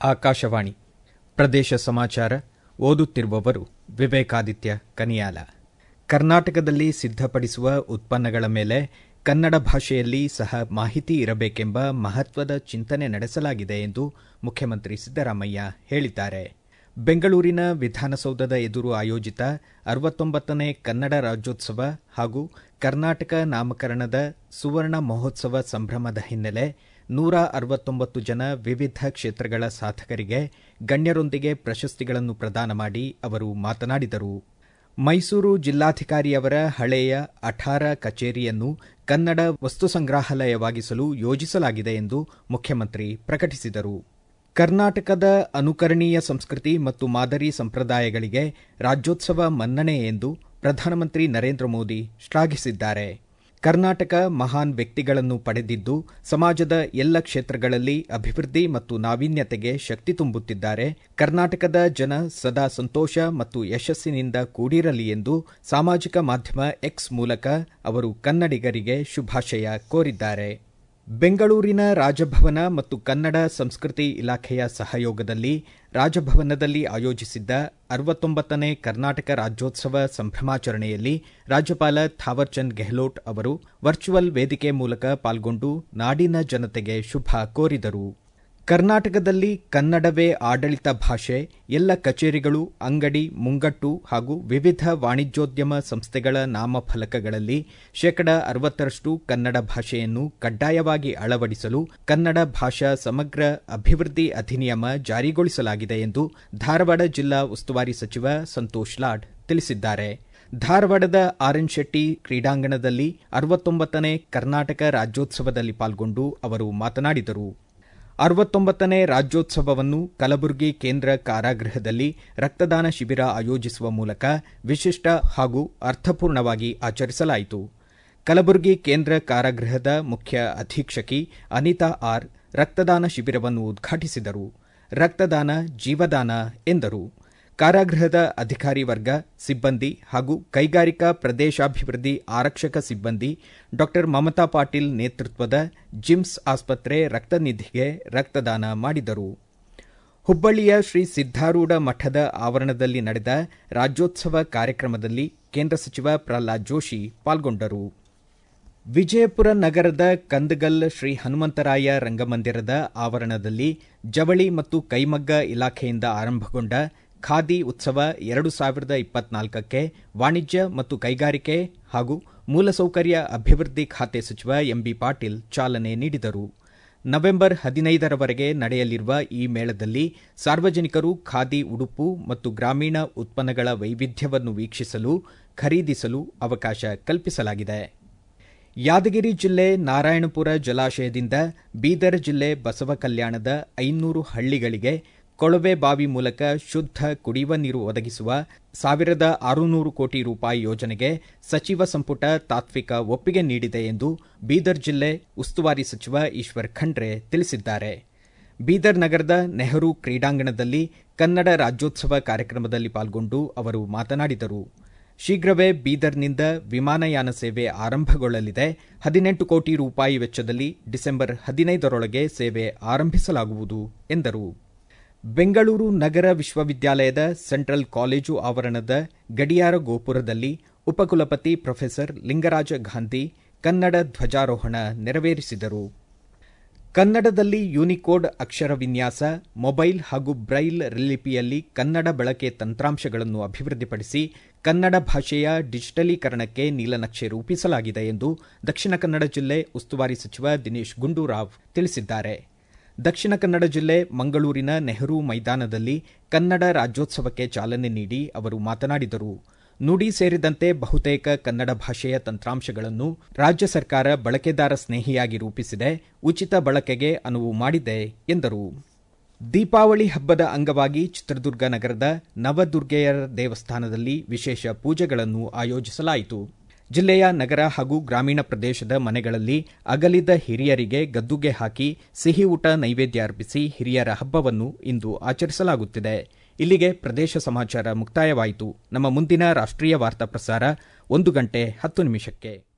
ಆಕಾಶವಾಣಿ ಪ್ರದೇಶ ಸಮಾಚಾರ ಓದುತ್ತಿರುವವರು ವಿವೇಕಾದಿತ್ಯ ಕನಿಯಾಲ ಕರ್ನಾಟಕದಲ್ಲಿ ಸಿದ್ಧಪಡಿಸುವ ಉತ್ಪನ್ನಗಳ ಮೇಲೆ ಕನ್ನಡ ಭಾಷೆಯಲ್ಲಿ ಸಹ ಮಾಹಿತಿ ಇರಬೇಕೆಂಬ ಮಹತ್ವದ ಚಿಂತನೆ ನಡೆಸಲಾಗಿದೆ ಎಂದು ಮುಖ್ಯಮಂತ್ರಿ ಸಿದ್ದರಾಮಯ್ಯ ಹೇಳಿದ್ದಾರೆ ಬೆಂಗಳೂರಿನ ವಿಧಾನಸೌಧದ ಎದುರು ಆಯೋಜಿತ ಅರವತ್ತೊಂಬತ್ತನೇ ಕನ್ನಡ ರಾಜ್ಯೋತ್ಸವ ಹಾಗೂ ಕರ್ನಾಟಕ ನಾಮಕರಣದ ಸುವರ್ಣ ಮಹೋತ್ಸವ ಸಂಭ್ರಮದ ಹಿನ್ನೆಲೆ ನೂರ ಅರವತ್ತೊಂಬತ್ತು ಜನ ವಿವಿಧ ಕ್ಷೇತ್ರಗಳ ಸಾಧಕರಿಗೆ ಗಣ್ಯರೊಂದಿಗೆ ಪ್ರಶಸ್ತಿಗಳನ್ನು ಪ್ರದಾನ ಮಾಡಿ ಅವರು ಮಾತನಾಡಿದರು ಮೈಸೂರು ಜಿಲ್ಲಾಧಿಕಾರಿಯವರ ಹಳೆಯ ಅಠಾರ ಕಚೇರಿಯನ್ನು ಕನ್ನಡ ವಸ್ತು ಸಂಗ್ರಹಾಲಯವಾಗಿಸಲು ಯೋಜಿಸಲಾಗಿದೆ ಎಂದು ಮುಖ್ಯಮಂತ್ರಿ ಪ್ರಕಟಿಸಿದರು ಕರ್ನಾಟಕದ ಅನುಕರಣೀಯ ಸಂಸ್ಕೃತಿ ಮತ್ತು ಮಾದರಿ ಸಂಪ್ರದಾಯಗಳಿಗೆ ರಾಜ್ಯೋತ್ಸವ ಮನ್ನಣೆ ಎಂದು ಪ್ರಧಾನಮಂತ್ರಿ ನರೇಂದ್ರ ಮೋದಿ ಶ್ಲಾಘಿಸಿದ್ದಾರೆ ಕರ್ನಾಟಕ ಮಹಾನ್ ವ್ಯಕ್ತಿಗಳನ್ನು ಪಡೆದಿದ್ದು ಸಮಾಜದ ಎಲ್ಲ ಕ್ಷೇತ್ರಗಳಲ್ಲಿ ಅಭಿವೃದ್ಧಿ ಮತ್ತು ನಾವೀನ್ಯತೆಗೆ ಶಕ್ತಿ ತುಂಬುತ್ತಿದ್ದಾರೆ ಕರ್ನಾಟಕದ ಜನ ಸದಾ ಸಂತೋಷ ಮತ್ತು ಯಶಸ್ಸಿನಿಂದ ಕೂಡಿರಲಿ ಎಂದು ಸಾಮಾಜಿಕ ಮಾಧ್ಯಮ ಎಕ್ಸ್ ಮೂಲಕ ಅವರು ಕನ್ನಡಿಗರಿಗೆ ಶುಭಾಶಯ ಕೋರಿದ್ದಾರೆ ಬೆಂಗಳೂರಿನ ರಾಜಭವನ ಮತ್ತು ಕನ್ನಡ ಸಂಸ್ಕೃತಿ ಇಲಾಖೆಯ ಸಹಯೋಗದಲ್ಲಿ ರಾಜಭವನದಲ್ಲಿ ಆಯೋಜಿಸಿದ್ದ ಅರವತ್ತೊಂಬತ್ತನೇ ಕರ್ನಾಟಕ ರಾಜ್ಯೋತ್ಸವ ಸಂಭ್ರಮಾಚರಣೆಯಲ್ಲಿ ರಾಜ್ಯಪಾಲ ಥಾವರ್ಚಂದ್ ಗೆಹ್ಲೋಟ್ ಅವರು ವರ್ಚುವಲ್ ವೇದಿಕೆ ಮೂಲಕ ಪಾಲ್ಗೊಂಡು ನಾಡಿನ ಜನತೆಗೆ ಶುಭ ಕೋರಿದರು ಕರ್ನಾಟಕದಲ್ಲಿ ಕನ್ನಡವೇ ಆಡಳಿತ ಭಾಷೆ ಎಲ್ಲ ಕಚೇರಿಗಳು ಅಂಗಡಿ ಮುಂಗಟ್ಟು ಹಾಗೂ ವಿವಿಧ ವಾಣಿಜ್ಯೋದ್ಯಮ ಸಂಸ್ಥೆಗಳ ನಾಮಫಲಕಗಳಲ್ಲಿ ಶೇಕಡ ಅರವತ್ತರಷ್ಟು ಕನ್ನಡ ಭಾಷೆಯನ್ನು ಕಡ್ಡಾಯವಾಗಿ ಅಳವಡಿಸಲು ಕನ್ನಡ ಭಾಷಾ ಸಮಗ್ರ ಅಭಿವೃದ್ಧಿ ಅಧಿನಿಯಮ ಜಾರಿಗೊಳಿಸಲಾಗಿದೆ ಎಂದು ಧಾರವಾಡ ಜಿಲ್ಲಾ ಉಸ್ತುವಾರಿ ಸಚಿವ ಸಂತೋಷ್ ಲಾಡ್ ತಿಳಿಸಿದ್ದಾರೆ ಧಾರವಾಡದ ಆರ್ಎನ್ ಶೆಟ್ಟಿ ಕ್ರೀಡಾಂಗಣದಲ್ಲಿ ಅರವತ್ತೊಂಬತ್ತನೇ ಕರ್ನಾಟಕ ರಾಜ್ಯೋತ್ಸವದಲ್ಲಿ ಪಾಲ್ಗೊಂಡು ಅವರು ಮಾತನಾಡಿದರು ಅರವತ್ತೊಂಬತ್ತನೇ ರಾಜ್ಯೋತ್ಸವವನ್ನು ಕಲಬುರಗಿ ಕೇಂದ್ರ ಕಾರಾಗೃಹದಲ್ಲಿ ರಕ್ತದಾನ ಶಿಬಿರ ಆಯೋಜಿಸುವ ಮೂಲಕ ವಿಶಿಷ್ಟ ಹಾಗೂ ಅರ್ಥಪೂರ್ಣವಾಗಿ ಆಚರಿಸಲಾಯಿತು ಕಲಬುರಗಿ ಕೇಂದ್ರ ಕಾರಾಗೃಹದ ಮುಖ್ಯ ಅಧೀಕ್ಷಕಿ ಅನಿತಾ ಆರ್ ರಕ್ತದಾನ ಶಿಬಿರವನ್ನು ಉದ್ಘಾಟಿಸಿದರು ರಕ್ತದಾನ ಜೀವದಾನ ಎಂದರು ಕಾರಾಗೃಹದ ಅಧಿಕಾರಿ ವರ್ಗ ಸಿಬ್ಬಂದಿ ಹಾಗೂ ಕೈಗಾರಿಕಾ ಪ್ರದೇಶಾಭಿವೃದ್ಧಿ ಆರಕ್ಷಕ ಸಿಬ್ಬಂದಿ ಡಾ ಮಮತಾ ಪಾಟೀಲ್ ನೇತೃತ್ವದ ಜಿಮ್ಸ್ ಆಸ್ಪತ್ರೆ ರಕ್ತನಿಧಿಗೆ ರಕ್ತದಾನ ಮಾಡಿದರು ಹುಬ್ಬಳ್ಳಿಯ ಶ್ರೀ ಸಿದ್ದಾರೂಢ ಮಠದ ಆವರಣದಲ್ಲಿ ನಡೆದ ರಾಜ್ಯೋತ್ಸವ ಕಾರ್ಯಕ್ರಮದಲ್ಲಿ ಕೇಂದ್ರ ಸಚಿವ ಪ್ರಹ್ಲಾದ್ ಜೋಶಿ ಪಾಲ್ಗೊಂಡರು ವಿಜಯಪುರ ನಗರದ ಕಂದಗಲ್ ಶ್ರೀ ಹನುಮಂತರಾಯ ರಂಗಮಂದಿರದ ಆವರಣದಲ್ಲಿ ಜವಳಿ ಮತ್ತು ಕೈಮಗ್ಗ ಇಲಾಖೆಯಿಂದ ಆರಂಭಗೊಂಡ ಖಾದಿ ಉತ್ಸವ ಎರಡು ಸಾವಿರದ ಇಪ್ಪತ್ನಾಲ್ಕಕ್ಕೆ ವಾಣಿಜ್ಯ ಮತ್ತು ಕೈಗಾರಿಕೆ ಹಾಗೂ ಮೂಲಸೌಕರ್ಯ ಅಭಿವೃದ್ಧಿ ಖಾತೆ ಸಚಿವ ಎಂಬಿ ಪಾಟೀಲ್ ಚಾಲನೆ ನೀಡಿದರು ನವೆಂಬರ್ ಹದಿನೈದರವರೆಗೆ ನಡೆಯಲಿರುವ ಈ ಮೇಳದಲ್ಲಿ ಸಾರ್ವಜನಿಕರು ಖಾದಿ ಉಡುಪು ಮತ್ತು ಗ್ರಾಮೀಣ ಉತ್ಪನ್ನಗಳ ವೈವಿಧ್ಯವನ್ನು ವೀಕ್ಷಿಸಲು ಖರೀದಿಸಲು ಅವಕಾಶ ಕಲ್ಪಿಸಲಾಗಿದೆ ಯಾದಗಿರಿ ಜಿಲ್ಲೆ ನಾರಾಯಣಪುರ ಜಲಾಶಯದಿಂದ ಬೀದರ್ ಜಿಲ್ಲೆ ಬಸವ ಕಲ್ಯಾಣದ ಐನೂರು ಹಳ್ಳಿಗಳಿಗೆ ಕೊಳವೆ ಬಾವಿ ಮೂಲಕ ಶುದ್ಧ ಕುಡಿಯುವ ನೀರು ಒದಗಿಸುವ ಸಾವಿರದ ಆರುನೂರು ಕೋಟಿ ರೂಪಾಯಿ ಯೋಜನೆಗೆ ಸಚಿವ ಸಂಪುಟ ತಾತ್ವಿಕ ಒಪ್ಪಿಗೆ ನೀಡಿದೆ ಎಂದು ಬೀದರ್ ಜಿಲ್ಲೆ ಉಸ್ತುವಾರಿ ಸಚಿವ ಈಶ್ವರ್ ಖಂಡ್ರೆ ತಿಳಿಸಿದ್ದಾರೆ ಬೀದರ್ ನಗರದ ನೆಹರು ಕ್ರೀಡಾಂಗಣದಲ್ಲಿ ಕನ್ನಡ ರಾಜ್ಯೋತ್ಸವ ಕಾರ್ಯಕ್ರಮದಲ್ಲಿ ಪಾಲ್ಗೊಂಡು ಅವರು ಮಾತನಾಡಿದರು ಶೀಘ್ರವೇ ಬೀದರ್ನಿಂದ ವಿಮಾನಯಾನ ಸೇವೆ ಆರಂಭಗೊಳ್ಳಲಿದೆ ಹದಿನೆಂಟು ಕೋಟಿ ರೂಪಾಯಿ ವೆಚ್ಚದಲ್ಲಿ ಡಿಸೆಂಬರ್ ಹದಿನೈದರೊಳಗೆ ಸೇವೆ ಆರಂಭಿಸಲಾಗುವುದು ಎಂದರು ಬೆಂಗಳೂರು ನಗರ ವಿಶ್ವವಿದ್ಯಾಲಯದ ಸೆಂಟ್ರಲ್ ಕಾಲೇಜು ಆವರಣದ ಗಡಿಯಾರ ಗೋಪುರದಲ್ಲಿ ಉಪಕುಲಪತಿ ಪ್ರೊಫೆಸರ್ ಲಿಂಗರಾಜ ಗಾಂಧಿ ಕನ್ನಡ ಧ್ವಜಾರೋಹಣ ನೆರವೇರಿಸಿದರು ಕನ್ನಡದಲ್ಲಿ ಯೂನಿಕೋಡ್ ಅಕ್ಷರ ವಿನ್ಯಾಸ ಮೊಬೈಲ್ ಹಾಗೂ ಬ್ರೈಲ್ ಲಿಪಿಯಲ್ಲಿ ಕನ್ನಡ ಬಳಕೆ ತಂತ್ರಾಂಶಗಳನ್ನು ಅಭಿವೃದ್ಧಿಪಡಿಸಿ ಕನ್ನಡ ಭಾಷೆಯ ಡಿಜಿಟಲೀಕರಣಕ್ಕೆ ನೀಲನಕ್ಷೆ ರೂಪಿಸಲಾಗಿದೆ ಎಂದು ದಕ್ಷಿಣ ಕನ್ನಡ ಜಿಲ್ಲೆ ಉಸ್ತುವಾರಿ ಸಚಿವ ದಿನೇಶ್ ಗುಂಡೂರಾವ್ ತಿಳಿಸಿದ್ದಾರೆ ದಕ್ಷಿಣ ಕನ್ನಡ ಜಿಲ್ಲೆ ಮಂಗಳೂರಿನ ನೆಹರು ಮೈದಾನದಲ್ಲಿ ಕನ್ನಡ ರಾಜ್ಯೋತ್ಸವಕ್ಕೆ ಚಾಲನೆ ನೀಡಿ ಅವರು ಮಾತನಾಡಿದರು ನುಡಿ ಸೇರಿದಂತೆ ಬಹುತೇಕ ಕನ್ನಡ ಭಾಷೆಯ ತಂತ್ರಾಂಶಗಳನ್ನು ರಾಜ್ಯ ಸರ್ಕಾರ ಬಳಕೆದಾರ ಸ್ನೇಹಿಯಾಗಿ ರೂಪಿಸಿದೆ ಉಚಿತ ಬಳಕೆಗೆ ಅನುವು ಮಾಡಿದೆ ಎಂದರು ದೀಪಾವಳಿ ಹಬ್ಬದ ಅಂಗವಾಗಿ ಚಿತ್ರದುರ್ಗ ನಗರದ ನವದುರ್ಗೆಯರ ದೇವಸ್ಥಾನದಲ್ಲಿ ವಿಶೇಷ ಪೂಜೆಗಳನ್ನು ಆಯೋಜಿಸಲಾಯಿತು ಜಿಲ್ಲೆಯ ನಗರ ಹಾಗೂ ಗ್ರಾಮೀಣ ಪ್ರದೇಶದ ಮನೆಗಳಲ್ಲಿ ಅಗಲಿದ ಹಿರಿಯರಿಗೆ ಗದ್ದುಗೆ ಹಾಕಿ ಸಿಹಿ ಊಟ ನೈವೇದ್ಯ ಅರ್ಪಿಸಿ ಹಿರಿಯರ ಹಬ್ಬವನ್ನು ಇಂದು ಆಚರಿಸಲಾಗುತ್ತಿದೆ ಇಲ್ಲಿಗೆ ಪ್ರದೇಶ ಸಮಾಚಾರ ಮುಕ್ತಾಯವಾಯಿತು ನಮ್ಮ ಮುಂದಿನ ರಾಷ್ಟ್ರೀಯ ವಾರ್ತಾ ಪ್ರಸಾರ ಒಂದು ಗಂಟೆ ಹತ್ತು ನಿಮಿಷಕ್ಕೆ